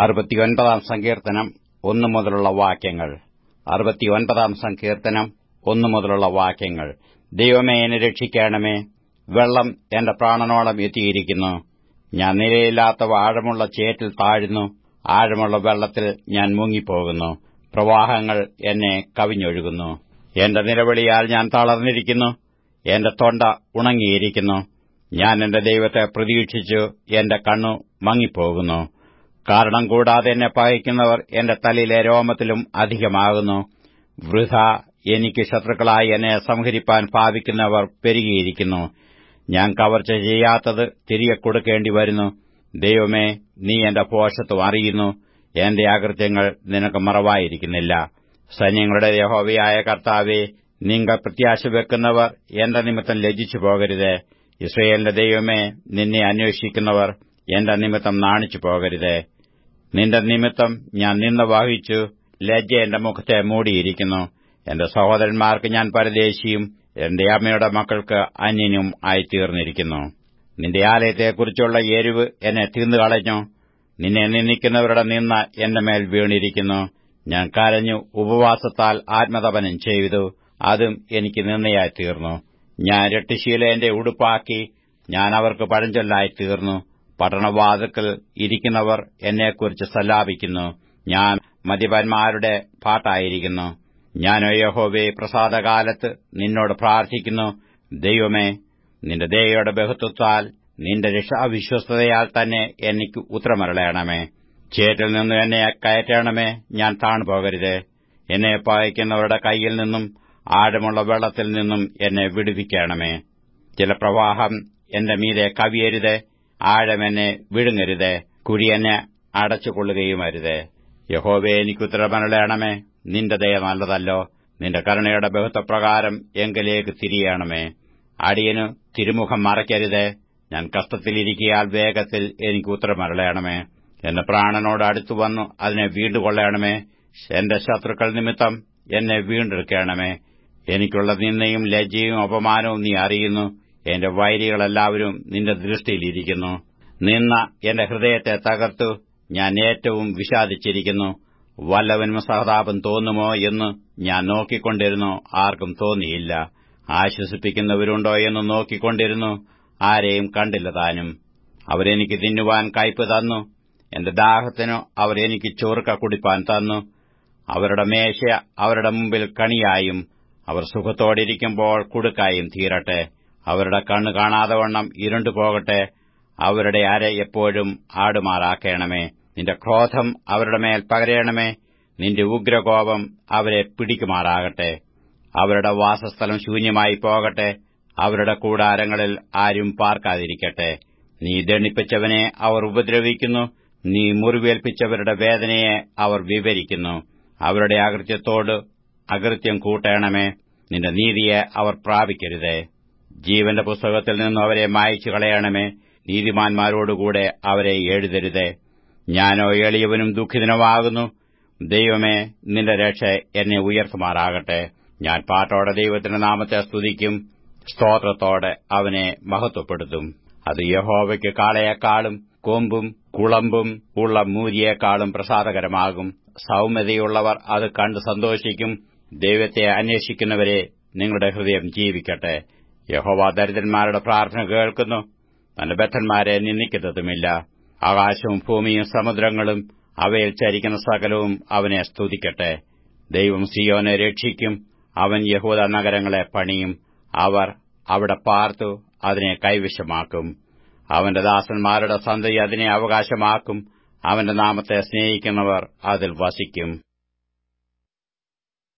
അറുപത്തിയൊൻപതാം സങ്കീർത്തനം ഒന്നു മുതലുള്ള വാക്യങ്ങൾ അറുപത്തിയൊൻപതാം സങ്കീർത്തനം ഒന്നു മുതലുള്ള വാക്യങ്ങൾ ദൈവമേ എന്നെ രക്ഷിക്കണമേ വെള്ളം എന്റെ പ്രാണനോളം എത്തിയിരിക്കുന്നു ഞാൻ നിലയില്ലാത്തവ ആഴമുള്ള ചേറ്റിൽ താഴുന്നു ആഴമുള്ള വെള്ളത്തിൽ ഞാൻ മുങ്ങിപ്പോകുന്നു പ്രവാഹങ്ങൾ എന്നെ കവിഞ്ഞൊഴുകുന്നു എന്റെ നിലവിളിയാൽ ഞാൻ തളർന്നിരിക്കുന്നു എന്റെ തൊണ്ട ഉണങ്ങിയിരിക്കുന്നു ഞാൻ എന്റെ ദൈവത്തെ പ്രതീക്ഷിച്ചു എന്റെ കണ്ണു മങ്ങിപ്പോകുന്നു കാരണം കൂടാതെ എന്നെ പകയ്ക്കുന്നവർ എന്റെ തലയിലെ രോമത്തിലും അധികമാകുന്നു വൃഥ എനിക്ക് ശത്രുക്കളായി എന്നെ സംഹരിപ്പാൻ ഭാവിക്കുന്നവർ പെരുകിയിരിക്കുന്നു ഞാൻ കവർച്ച ചെയ്യാത്തത് തിരികെ കൊടുക്കേണ്ടി വരുന്നു ദൈവമേ നീ എന്റെ ഭോഷത്വം അറിയുന്നു എന്റെ അകൃത്യങ്ങൾ നിനക്ക് മറവായിരിക്കുന്നില്ല സൈന്യങ്ങളുടെ യഹോവയായ കർത്താവെ നിങ്ങൾ പ്രത്യാശ വെക്കുന്നവർ എന്റെ നിമിത്തം ലജ്ജിച്ചു പോകരുതേ ഇസ്രയേലിന്റെ ദൈവമേ നിന്നെ അന്വേഷിക്കുന്നവർ എന്റെ നിമിത്തം നാണിച്ചു പോകരുതേ നിന്റെ നിമിത്തം ഞാൻ നിന്ന വഹിച്ചു ലജ്ജ എന്റെ മുഖത്തെ മൂടിയിരിക്കുന്നു എന്റെ സഹോദരന്മാർക്ക് ഞാൻ പരദേശിയും എന്റെ അമ്മയുടെ മക്കൾക്ക് അന്യനും ആയിത്തീർന്നിരിക്കുന്നു നിന്റെ ആലയത്തെക്കുറിച്ചുള്ള എരിവ് എന്നെ തിന്നുകളഞ്ഞു നിന്നെ നിന്ദിക്കുന്നവരുടെ നിന്ന എന്റെ മേൽ വീണിരിക്കുന്നു ഞാൻ കരഞ്ഞു ഉപവാസത്താൽ ആത്മതപനം ചെയ്തു അതും എനിക്ക് നിന്നയായി തീർന്നു ഞാൻ രട്ടിശീല എന്റെ ഉടുപ്പാക്കി ഞാൻ അവർക്ക് പഴഞ്ചൊല്ലായി തീർന്നു പട്ടണവാതുക്കൾ ഇരിക്കുന്നവർ എന്നെക്കുറിച്ച് സല്ലാപിക്കുന്നു ഞാൻ മദ്യപന്മാരുടെ പാട്ടായിരിക്കുന്നു ഞാനോ യഹോവേ പ്രസാദകാലത്ത് നിന്നോട് പ്രാർത്ഥിക്കുന്നു ദൈവമേ നിന്റെ ദയയുടെ ബഹുത്വത്താൽ നിന്റെ രക്ഷാവിശ്വസ്തതയാൽ തന്നെ എനിക്ക് ഉത്തരമരളയണമേ ചേറ്റിൽ നിന്നും എന്നെ കയറ്റണമേ ഞാൻ താണുപോകരുതേ എന്നെ പകയ്ക്കുന്നവരുടെ കൈയിൽ നിന്നും ആഴമുള്ള വെള്ളത്തിൽ നിന്നും എന്നെ വിടുവിക്കണമേ ചില പ്രവാഹം എന്റെ മീതെ കവിയരുതേ ആഴം എന്നെ വിഴുങ്ങരുതേ കുഴി എന്നെ അടച്ചുകൊള്ളുകയും അരുതേ യഹോവേ എനിക്കുത്തരമരളയണമേ നിന്റെ ദയ നല്ലതല്ലോ നിന്റെ കരുണയുടെ ബഹുത്വപ്രകാരം എങ്കിലേക്ക് തിരിയണമേ അടിയനു തിരുമുഖം മറയ്ക്കരുതേ ഞാൻ കഷ്ടത്തിലിരിക്കിയാൽ വേഗത്തിൽ എനിക്ക് ഉത്തരമരളയണമേ എന്റെ പ്രാണനോട് അടുത്തു വന്നു അതിനെ വീണ്ടുകൊള്ളണമേ എന്റെ ശത്രുക്കൾ നിമിത്തം എന്നെ വീണ്ടെടുക്കണമേ എനിക്കുള്ള നിന്നയും ലജ്ജയും അപമാനവും നീ അറിയുന്നു എന്റെ വൈരികളെല്ലാവരും നിന്റെ ദൃഷ്ടിയിലിരിക്കുന്നു നിന്ന എന്റെ ഹൃദയത്തെ തകർത്തു ഞാൻ ഏറ്റവും വിഷാദിച്ചിരിക്കുന്നു വല്ലവനും സഹതാപം തോന്നുമോ എന്ന് ഞാൻ നോക്കിക്കൊണ്ടിരുന്നു ആർക്കും തോന്നിയില്ല ആശ്വസിപ്പിക്കുന്നവരുണ്ടോ എന്ന് നോക്കിക്കൊണ്ടിരുന്നു ആരെയും കണ്ടില്ല താനും അവരെനിക്ക് തിന്നുവാൻ കയ്പ് തന്നു എന്റെ ദാഹത്തിനു അവർ എനിക്ക് ചോർക്ക കുടിപ്പാൻ തന്നു അവരുടെ മേശ അവരുടെ മുമ്പിൽ കണിയായും അവർ സുഖത്തോടിരിക്കുമ്പോൾ കുടുക്കായും തീരട്ടെ അവരുടെ കണ്ണു കാണാതെ വണ്ണം ഇരുണ്ടു പോകട്ടെ അവരുടെ അര എപ്പോഴും ആടുമാറാക്കണമേ നിന്റെ ക്രോധം അവരുടെ മേൽ പകരയണമേ നിന്റെ ഉഗ്രകോപം അവരെ പിടിക്കുമാറാകട്ടെ അവരുടെ വാസസ്ഥലം ശൂന്യമായി പോകട്ടെ അവരുടെ കൂടാരങ്ങളിൽ ആരും പാർക്കാതിരിക്കട്ടെ നീ ദണ്ണിപ്പിച്ചവനെ അവർ ഉപദ്രവിക്കുന്നു നീ മുറിവേൽപ്പിച്ചവരുടെ വേദനയെ അവർ വിവരിക്കുന്നു അവരുടെ അകൃത്യത്തോട് അകൃത്യം കൂട്ടണമേ നിന്റെ നീതിയെ അവർ പ്രാപിക്കരുതേ ജീവന്റെ പുസ്തകത്തിൽ നിന്നും അവരെ മായച്ചു കളയണമേ നീതിമാന്മാരോടുകൂടെ അവരെ എഴുതരുതേ ഞാനോ എളിയവനും ദുഃഖിതനുമാകുന്നു ദൈവമേ നിന്റെ രക്ഷ എന്നെ ഉയർത്തുമാറാകട്ടെ ഞാൻ പാട്ടോടെ ദൈവത്തിന്റെ നാമത്തെ സ്തുതിക്കും സ്തോത്രത്തോടെ അവനെ മഹത്വപ്പെടുത്തും അത് യഹോവയ്ക്ക് കാളയേക്കാളും കൊമ്പും കുളമ്പും ഉള്ള മൂരിയേക്കാളും പ്രസാദകരമാകും സൌമ്യതയുള്ളവർ അത് കണ്ട് സന്തോഷിക്കും ദൈവത്തെ അന്വേഷിക്കുന്നവരെ നിങ്ങളുടെ ഹൃദയം ജീവിക്കട്ടെ യഹോവ ദരിദ്രന്മാരുടെ പ്രാർത്ഥന കേൾക്കുന്നു തന്റെ ബദ്ധന്മാരെ നിന്ദിക്കുന്നതുമില്ല ആകാശവും ഭൂമിയും സമുദ്രങ്ങളും അവയിൽ ചരിക്കുന്ന സകലവും അവനെ സ്തുതിക്കട്ടെ ദൈവം സിയോനെ രക്ഷിക്കും അവൻ യഹൂദ നഗരങ്ങളെ പണിയും അവർ അവിടെ പാർത്തു അതിനെ കൈവശമാക്കും അവന്റെ ദാസന്മാരുടെ സന്തതി അതിനെ അവകാശമാക്കും അവന്റെ നാമത്തെ സ്നേഹിക്കുന്നവർ അതിൽ വസിക്കും